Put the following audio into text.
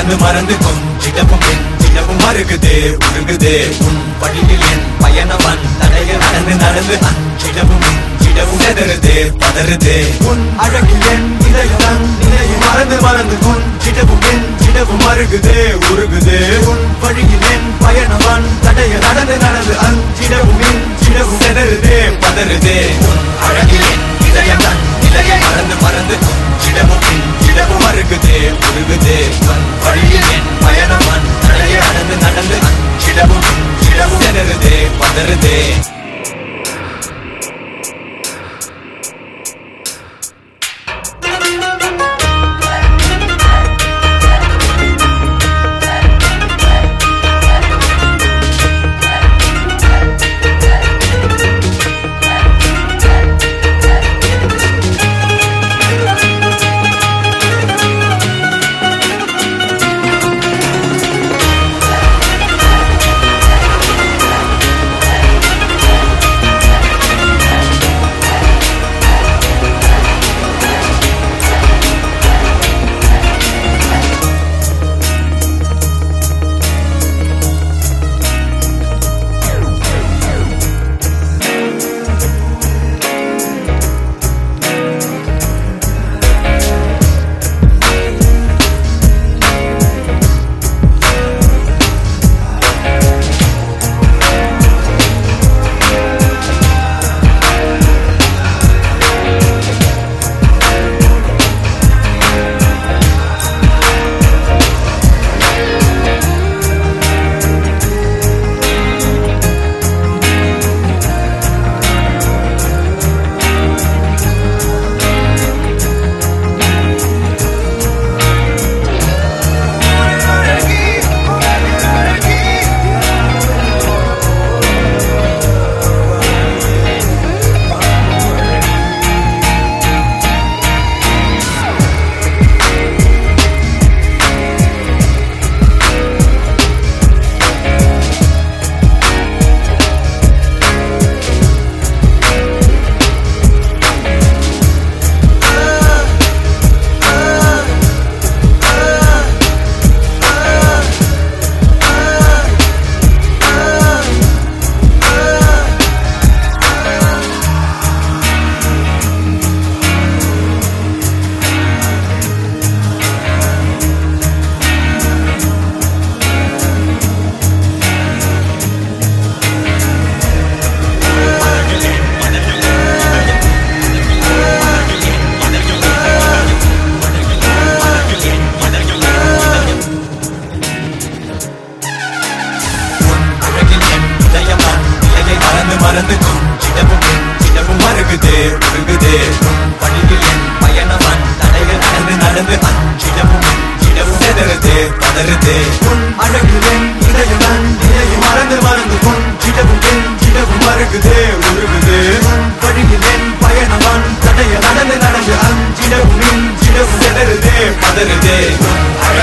மறந்து மறந்து கொஞ்சிடவும் எஞ்சிடவும் மறுகுதே உருகுதே உன் வழியில் என் பயணவன் தடைய நடந்து நடந்து அஞ்சிடவும் இஞ்சிடவும் செதறுதே பதறுதே உன் அழகில் என் இதயம் நிலையை மறந்து மறந்து கொஞ்சிடவும் எஞ்சிடவும் மறுகுதே உருகுதே உன் வழியில் என் பயணவன் தடைய நடந்து நடந்து அஞ்சிடவும் இஞ்சிடவும் செதறுதே பதறுதே உன் அழகில் என் இதயம் தன் நிலையை மறந்து மறந்து கொஞ்சிடவும் இஞ்சிடவும் மறுகுதே உருகுதே உன் வழியில் என் பயணவன் தடைய நடந்து நடந்து அஞ்சிடவும் இஞ்சிடவும் செதறுதே பதறுதே அழகில் என் இதயமான் நிலையை மறந்து மறந்து கொஞ்சிடவும் எஞ்சிடவும் மறுகுதே உருகுதே உன் வழியில் என் பயணமான் தடைய நடந்து நடந்து அஞ்சிடவும் எஞ்சிடவும் செதறுதே பதறுதே உன் அழகில் என் இதயமான் நிலையை மறந்து மறந்து கொஞ்சிடவும் எஞ்சிடவும் மறுகுதே உருகுதே உன் வழியில் என் பயணமான் தடைய நடந்து நடந்து அஞ்சிடவும் எஞ்சிடவும் செதறுதே பதறுதே உன்